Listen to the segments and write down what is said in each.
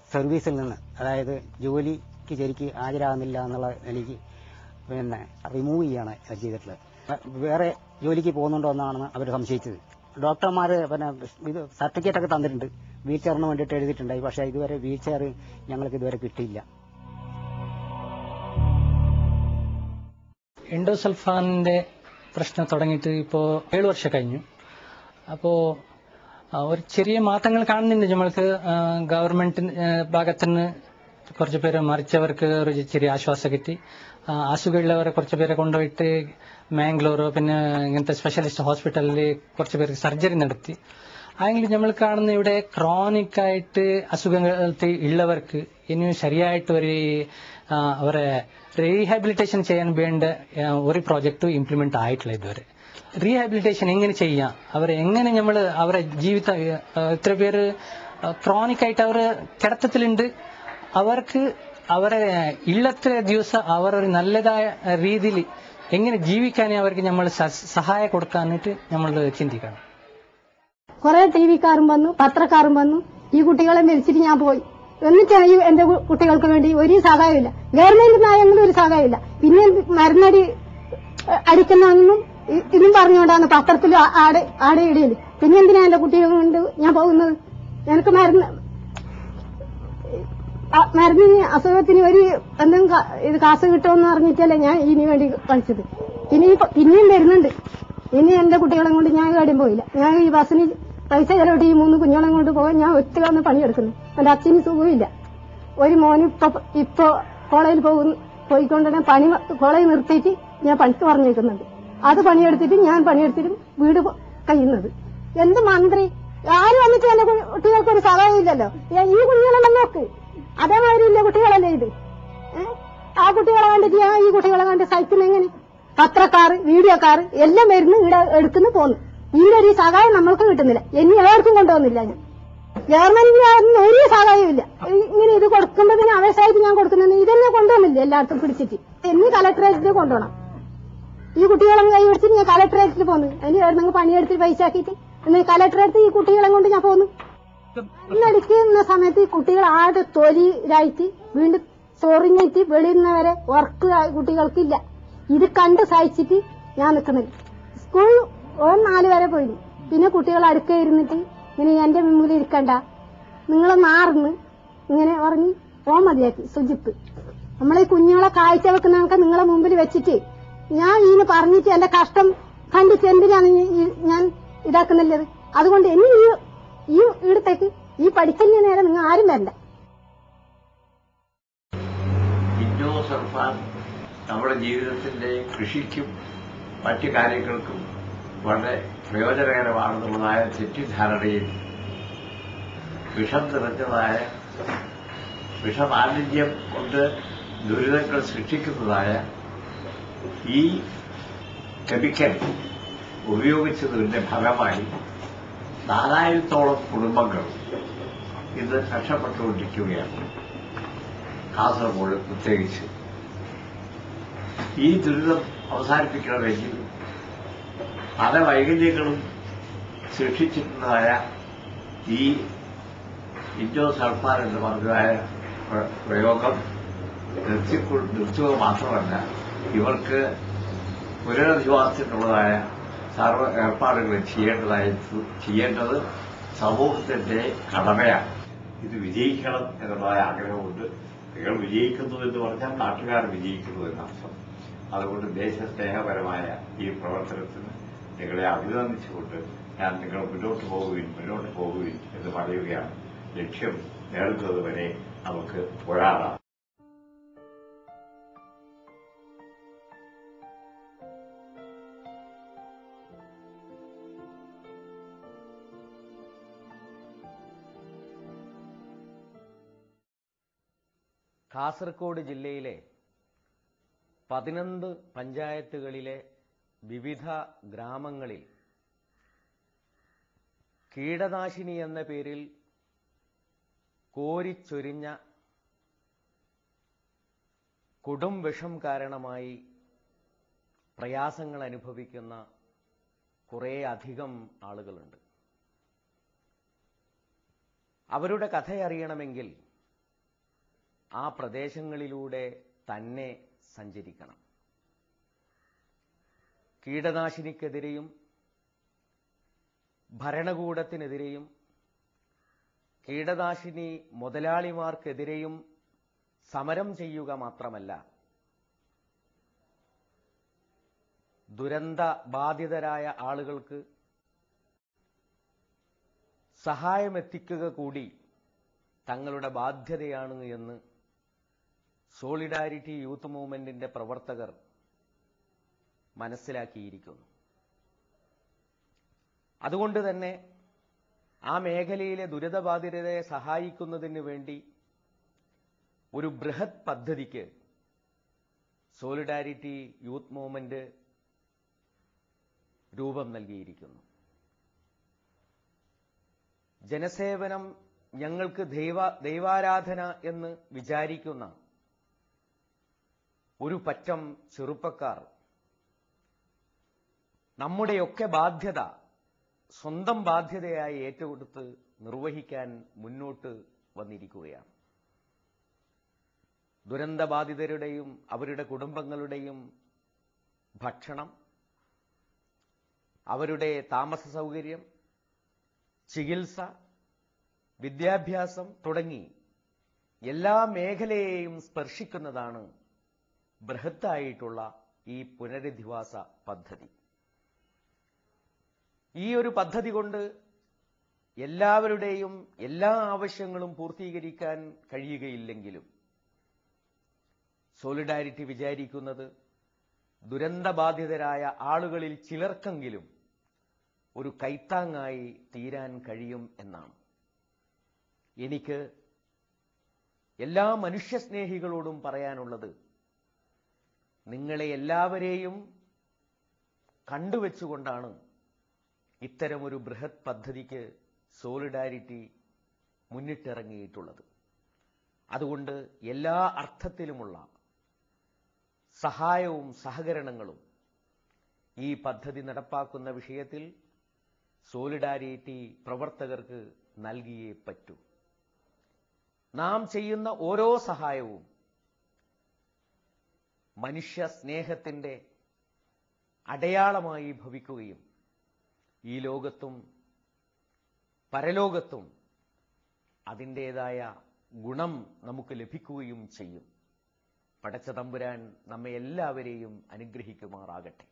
സർവീസിൽ നിന്ന് അതായത് ജോലിക്ക് ശരിക്ക് ഹാജരാകുന്നില്ല എന്നുള്ള എനിക്ക് പിന്നെ റിമൂവ് ചെയ്യാണ് ചെയ്തിട്ടുള്ളത് വേറെ ജോലിക്ക് പോകുന്നുണ്ടോ എന്നാണ് അവർ സംശയിച്ചത് ഡോക്ടർമാർ പിന്നെ ഇത് സർട്ടിഫിക്കറ്റ് ഒക്കെ തന്നിട്ടുണ്ട് വീൽ ചെയറിന് വേണ്ടിയിട്ട് എഴുതിയിട്ടുണ്ടായി പക്ഷേ ഇതുവരെ വീൽ ചെയർ ഞങ്ങൾക്ക് ഇതുവരെ കിട്ടിയില്ല എൻഡോസൾഫാനിന്റെ പ്രശ്നം തുടങ്ങിയിട്ട് ഇപ്പോൾ ഏഴ് വർഷം കഴിഞ്ഞു അപ്പോൾ ഒരു ചെറിയ മാറ്റങ്ങൾ കാണുന്നുണ്ട് നമ്മൾക്ക് ഗവൺമെന്റ് ഭാഗത്തുനിന്ന് കുറച്ച് പേര് മരിച്ചവർക്ക് ഒരു ചെറിയ ആശ്വാസം കിട്ടി ആ, അസുഖമുള്ളവരെ കുറച്ച് പേരെ കൊണ്ടുപോയിട്ട് മാംഗ്ലൂർ പിന്നെ ഇങ്ങനത്തെ സ്പെഷ്യലിസ്റ്റ് ഹോസ്പിറ്റലിൽ കുറച്ച് പേർക്ക് സർജറി നടത്തി ആയെങ്കിലും നമ്മൾ കാണുന്ന ഇവിടെ ക്രോണിക് ആയിട്ട് അസുഖങ്ങൾ ഉള്ളവർക്ക് ഇനിയും ശരിയായിട്ട് ഒരു ആ, അവരെ റീഹാബിലിറ്റേഷൻ ചെയ്യാൻ വേണ്ട ആ, ഒരു പ്രോജക്റ്റും ഇംപ്ലിമെന്റ് ആയിട്ടില്ല ഇതുവരെ റീഹാബിലിറ്റേഷൻ എങ്ങനെ ചെയ്യാം അവരെ എങ്ങനെ നമ്മൾ അവരെ ജീവിത ആ, ഇത്ര പേര് ക്രോണിക് ആയിട്ട് അവർ കിടത്തത്തിലുണ്ട് അവർക്ക് അവരെ ഇള്ളത്തെ ദിവസം അവർ ഒരു നല്ലതായ രീതിയിൽ എങ്ങനെ ജീവിക്കാനേ അവർക്ക് നമ്മൾ സഹായം കൊടുക്കാനായിട്ട് നമ്മൾ ചിന്തിക്കണം കുറെ ടി വിക്കാരും വന്നു പത്രക്കാരും വന്നു ഈ കുട്ടികളെ മരിച്ചിട്ട് ഞാൻ പോയി എന്നിട്ട് ഈ എന്റെ കു- കുട്ടികൾക്ക് വേണ്ടി ഒരു സഹായമില്ല ഗവൺമെന്റ് നായെങ്കിലും ഒരു സഹായമില്ല പിന്നെ എന്ത് മരുന്നടി അഹ് അടിക്കുന്നതൊന്നും ഇ- ഇതും പറഞ്ഞുകൊണ്ടാണ് പത്രത്തിൽ ആ- ആടെ ആടെ ഇടയിൽ പിന്നെ എന്തിനാ എന്റെ കുട്ടികൾ കൊണ്ട് ഞാൻ പോകുന്നത് എനിക്ക് മരുന്ന് ആ, മരുന്നിന് അസുഖത്തിന് ഒരു എന്തെങ്കിലും കാ- ഇത് കാശ് കിട്ടുമെന്ന് പറഞ്ഞിട്ടല്ലേ ഞാൻ ഇതിന് വേണ്ടി കളിച്ചത് പിന്നെ ഈ പ- പിന്നെയും വരുന്നുണ്ട് ഇനി എന്റെ കുട്ടികളെ കൊണ്ട് ഞാൻ എവിടെയും പോയില്ല ഞാൻ ഈ ബസ്സിന് പൈസ ചെലവിട്ട് ഈ മൂന്ന് കുഞ്ഞുങ്ങളെ കൊണ്ട് പോകാൻ ഞാൻ ഒറ്റ വന്ന് പണിയെടുക്കുന്നു എന്റെ അച്ഛന് സുഖമില്ല ഒരു മോന് ഇപ്പൊ ഇപ്പൊ കോളേജിൽ പോകുന്നു പോയിക്കൊണ്ടുതന്നെ പണി കോളേജ് നിർത്തിയിട്ട് ഞാൻ പണിക്ക് പറഞ്ഞേക്കുന്നുണ്ട് അത് പണിയെടുത്തിട്ട് ഞാൻ പണിയെടുത്തിട്ടും വീട് പോ- കഴിയുന്നത് എന്ത് മന്ത്രി ആരും വന്നിട്ട് എന്റെ കു- കുട്ടികൾക്ക് ഒരു സഹായമില്ലല്ലോ ഏ, ഈ കുഞ്ഞുങ്ങളെല്ലാം നോക്ക് അതേമാതിരി ഇല്ല കുട്ടികളല്ലേ ഇത് ഏ? ആ കുട്ടികളെ കണ്ടിട്ട് ഞാൻ ഈ കുട്ടികളെ കണ്ട് സഹിക്കുന്ന എങ്ങനെ പത്രക്കാർ വീഡിയോക്കാർ എല്ലാം വരുന്നു ഇവിടെ എടുക്കുന്നു പോന്നു ഇതിന്റെ ഒരു സഹായം നമ്മൾക്ക് കിട്ടുന്നില്ല ഇനി ഏവർക്കും കൊണ്ടുപോകുന്നില്ല ഞാൻ ഗവൺമെന്റിന് ഒരു സഹായമില്ല ഇങ്ങനെ ഇത് കൊടുക്കുമ്പോ പിന്നെ അപേക്ഷയായിട്ട് ഞാൻ കൊടുക്കുന്നത് ഇതന്നെ കൊണ്ടുപോകുന്നില്ല എല്ലായിടത്തും പിടിച്ചിട്ട് ഇന്ന് കലക്ടറേറ്റിൽ കൊണ്ടുപോകണം ഈ കുട്ടികളെ കൈ പിടിച്ചിട്ട് ഞാൻ കലക്ടറേറ്റിൽ പോന്നു അതിന് എവിടെന്നെങ്കിൽ പണിയെടുത്തിട്ട് പൈസ ആക്കിയിട്ട് ഇന്ന് കലക്ടറേറ്റ് ഈ കുട്ടികളെ കൊണ്ട് ഞാൻ പോന്നു മരുന്നടിക്കുന്ന സമയത്ത് ഈ കുട്ടികൾ ആടെ തൊലിയിലായിട്ട് വീണ്ടും ചൊറിഞ്ഞിട്ട് വെളിയുന്നവരെ വർക്ക് കുട്ടികൾക്കില്ല ഇത് കണ്ട് സഹിച്ചിട്ട് ഞാൻ നിൽക്കുന്നില്ല സ്കൂൾ ഓൻ നാല് വരെ പോയി പിന്നെ കുട്ടികൾ അടുക്ക ഇരുന്നിട്ട് ഇങ്ങനെ എന്റെ മുമ്പിൽ ഇരിക്കണ്ട നിങ്ങൾ മാറുന്ന് ഇങ്ങനെ പറഞ്ഞ് ഓൻ മതിയാക്കി സുജിത്ത് നമ്മളെ ഈ കുഞ്ഞുങ്ങളെ കാഴ്ച വെക്കുന്നതൊക്കെ നിങ്ങളെ മുമ്പിൽ വെച്ചിട്ട് ഞാൻ ഇതിന് പറഞ്ഞിട്ട് എന്റെ കഷ്ടം കണ്ടിട്ട് എന്തിനാണ് ഈ- ഈ ഞാൻ ഇതാക്കുന്നില്ലത് അതുകൊണ്ട് ഇനി ഈ ഈ ഇടത്തേക്ക് ഈ പഠിക്കുന്ന നേരം നിങ്ങൾ ആരും വരണ്ട ഇന്നോ സർഫാൻ നമ്മുടെ ജീവിതത്തിന്റെ കൃഷിക്കും മറ്റു കാര്യങ്ങൾക്കും വളരെ പ്രയോജനകരമാണെന്നുള്ളതായ തെറ്റിദ്ധാരണയിൽ വിഷം നിറഞ്ഞതായ വിഷമാലിന്യം കൊണ്ട് ദുരിതങ്ങൾ സൃഷ്ടിക്കുന്നതായ ഈ കെമിക്കൽ ഉപയോഗിച്ചതിന്റെ ഫലമായി നാലായിരത്തോളം കുടുംബങ്ങൾ ഇന്ന് രക്ഷപ്പെട്ടുകൊണ്ടിരിക്കുകയാണ് കാസർഗോഡ് പ്രത്യേകിച്ച് ഈ ദുരിതം അവസാനിപ്പിക്കണമെങ്കിൽ പല വൈകല്യങ്ങളും സൃഷ്ടിച്ചിട്ടുള്ളതായ ഈ ഇൻഡോ സൾഫാൻ എന്ന് പറഞ്ഞതായ പ്ര- പ്രയോഗം നിർത്തിക്കൊ നിർത്തുക മാത്രമല്ല ഇവർക്ക് പുനരധിവാസത്തിനുള്ളതായ സർവ്വ ഏർപ്പാടുകൾ ചെയ്യേണ്ടതായി ചെയ്യേണ്ടത് സമൂഹത്തിന്റെ കടമയാണ് ഇത് വിജയിക്കണം എന്നുള്ളതായ ആഗ്രഹമുണ്ട് നിങ്ങൾ വിജയിക്കുന്നു എന്ന് പറഞ്ഞാൽ നാട്ടുകാർ വിജയിക്കുന്നു എന്നർത്ഥം അതുകൊണ്ട് ദേശസ്നേഹപരമായ ഈ പ്രവർത്തനത്തിന് നിങ്ങളെ അഭിനന്ദിച്ചുകൊണ്ട് ഞാൻ നിങ്ങൾ മുന്നോട്ട് പോകുവിൻ മുന്നോട്ട് പോകുവിൻ എന്ന് പറയുകയാണ് ലക്ഷ്യം നേടുന്നത് വരെ നമുക്ക് പോരാടാം കാസർഗോഡ് ജില്ലയിലെ പതിനൊന്ന് പഞ്ചായത്തുകളിലെ വിവിധ ഗ്രാമങ്ങളിൽ കീടനാശിനി എന്ന പേരിൽ കോരിച്ചൊരിഞ്ഞ കൊടും വിഷം കാരണമായി പ്രയാസങ്ങൾ അനുഭവിക്കുന്ന കുറേ അധികം ആളുകളുണ്ട് അവരുടെ കഥയറിയണമെങ്കിൽ ആ പ്രദേശങ്ങളിലൂടെ തന്നെ സഞ്ചരിക്കണം കീടനാശിനിക്കെതിരെയും ഭരണകൂടത്തിനെതിരെയും കീടനാശിനി മുതലാളിമാർക്കെതിരെയും സമരം ചെയ്യുക മാത്രമല്ല ദുരന്ത ബാധിതരായ ആളുകൾക്ക് സഹായമെത്തിക്കുക കൂടി തങ്ങളുടെ ബാധ്യതയാണ് എന്ന് സോളിഡാരിറ്റി യൂത്ത് മൂവ്മെന്റിന്റെ പ്രവർത്തകർ മനസ്സിലാക്കിയിരിക്കുന്നു അതുകൊണ്ട് തന്നെ ആ മേഖലയിലെ ദുരിതബാധിതരെ സഹായിക്കുന്നതിന് വേണ്ടി ഒരു ബൃഹത് പദ്ധതിക്ക് സോളിഡാരിറ്റി യൂത്ത് മൂവ്മെന്റ് രൂപം നൽകിയിരിക്കുന്നു ജനസേവനം ഞങ്ങൾക്ക് ദൈവ ദൈവാരാധന എന്ന് വിചാരിക്കുന്ന ഒരു പറ്റം ചെറുപ്പക്കാർ നമ്മുടെയൊക്കെ ബാധ്യത സ്വന്തം ബാധ്യതയായി ഏറ്റെടുത്ത് നിർവഹിക്കാൻ മുന്നോട്ട് വന്നിരിക്കുകയാണ് ദുരന്തബാധിതരുടെയും അവരുടെ കുടുംബങ്ങളുടെയും ഭക്ഷണം അവരുടെ താമസ സൗകര്യം ചികിത്സ വിദ്യാഭ്യാസം തുടങ്ങി എല്ലാ മേഖലയെയും സ്പർശിക്കുന്നതാണ് ബൃഹത്തായിട്ടുള്ള ഈ പുനരധിവാസ പദ്ധതി ഈ ഒരു പദ്ധതി കൊണ്ട് എല്ലാവരുടെയും എല്ലാ ആവശ്യങ്ങളും പൂർത്തീകരിക്കാൻ കഴിയുകയില്ലെങ്കിലും സോളിഡാരിറ്റി വിചാരിക്കുന്നത് ദുരന്തബാധിതരായ ആളുകളിൽ ചിലർക്കെങ്കിലും ഒരു കൈത്താങ്ങായി തീരാൻ കഴിയും എന്നാണ് എനിക്ക് എല്ലാ മനുഷ്യസ്നേഹികളോടും പറയാനുള്ളത് നിങ്ങളെ എല്ലാവരെയും കണ്ടുവച്ചുകൊണ്ടാണ് ഇത്തരമൊരു ബൃഹത് പദ്ധതിക്ക് സോളിഡാരിറ്റി മുന്നിട്ടിറങ്ങിയിട്ടുള്ളത് അതുകൊണ്ട് എല്ലാ അർത്ഥത്തിലുമുള്ള സഹായവും സഹകരണങ്ങളും ഈ പദ്ധതി നടപ്പാക്കുന്ന വിഷയത്തിൽ സോളിഡാരിറ്റി പ്രവർത്തകർക്ക് നൽകിയേ പറ്റൂ നാം ചെയ്യുന്ന ഓരോ സഹായവും മനുഷ്യ സ്നേഹത്തിന്റെ അടയാളമായി ഭവിക്കുകയും ഈ ലോകത്തും പരലോകത്തും അതിൻ്റെതായ ഗുണം നമുക്ക് ലഭിക്കുകയും ചെയ്യും പടച്ച തമ്പുരാൻ നമ്മെ എല്ലാവരെയും അനുഗ്രഹിക്കുമാറാകട്ടെ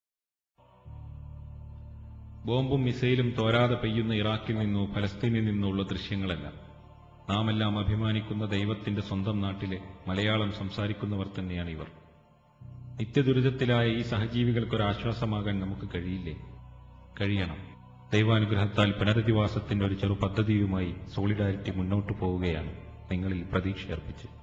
ബോംബും മിസൈലും തോരാതെ പെയ്യുന്ന ഇറാഖിൽ നിന്നോ ഫലസ്തീനിൽ നിന്നോ ഉള്ള ദൃശ്യങ്ങളല്ല നാമെല്ലാം അഭിമാനിക്കുന്ന ദൈവത്തിന്റെ സ്വന്തം നാട്ടിലെ മലയാളം സംസാരിക്കുന്നവർ തന്നെയാണ് ഇവർ നിത്യദുരിതത്തിലായ ഈ സഹജീവികൾക്കൊരാശ്വാസമാകാൻ നമുക്ക് കഴിയില്ലേ കഴിയണം ദൈവാനുഗ്രഹത്താൽ പുനരധിവാസത്തിന്റെ ഒരു ചെറു പദ്ധതിയുമായി സോളിഡാരിറ്റി മുന്നോട്ടു പോവുകയാണ് നിങ്ങളിൽ പ്രതീക്ഷയർപ്പിച്ച്